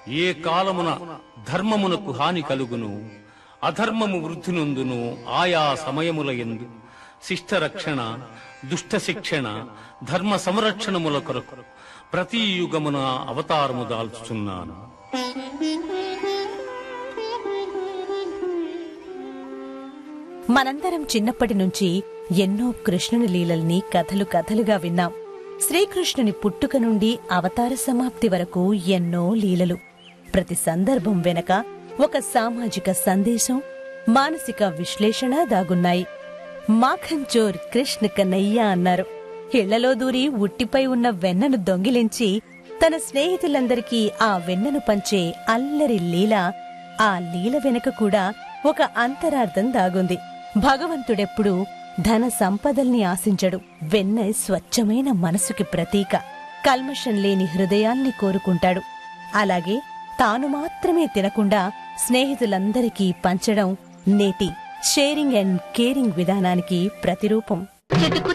ఏ కాలమున ధర్మమునకు హాని కలుగును అధర్మము వృద్ధి నొందును ఆయా సమయముల ఎందు శిష్ట రక్షణ దుష్ట శిక్షణ ధర్మ సంరక్షణముల కొరకు ప్రతి యుగమున అవతారము దాల్చుచున్నాను మనందరం చిన్నప్పటి నుంచి ఎన్నో కృష్ణుని లీలల్ని కథలు కథలుగా విన్నాం శ్రీకృష్ణుని పుట్టుక నుండి అవతార సమాప్తి వరకు ఎన్నో లీలలు ప్రతి సందర్భం వెనక ఒక సామాజిక సందేశం మానసిక విశ్లేషణ దాగున్నాయి మాఖంచోర్ కృష్ణ కన్నయ్య అన్నారు ఇళ్లలో దూరి ఉట్టిపై ఉన్న వెన్నను దొంగిలించి తన స్నేహితులందరికీ ఆ వెన్నను పంచే అల్లరి లీల ఆ లీల వెనుక కూడా ఒక అంతరార్థం దాగుంది భగవంతుడెప్పుడు ధన సంపదల్ని ఆశించడు వెన్న స్వచ్ఛమైన మనసుకి ప్రతీక కల్మషం లేని హృదయాల్ని కోరుకుంటాడు అలాగే తాను మాత్రమే తినకుండా స్నేహితులందరికీ పంచడం నేటి షేరింగ్ అండ్ కేరింగ్ విధానానికి ప్రతిరూపం చెట్టుకు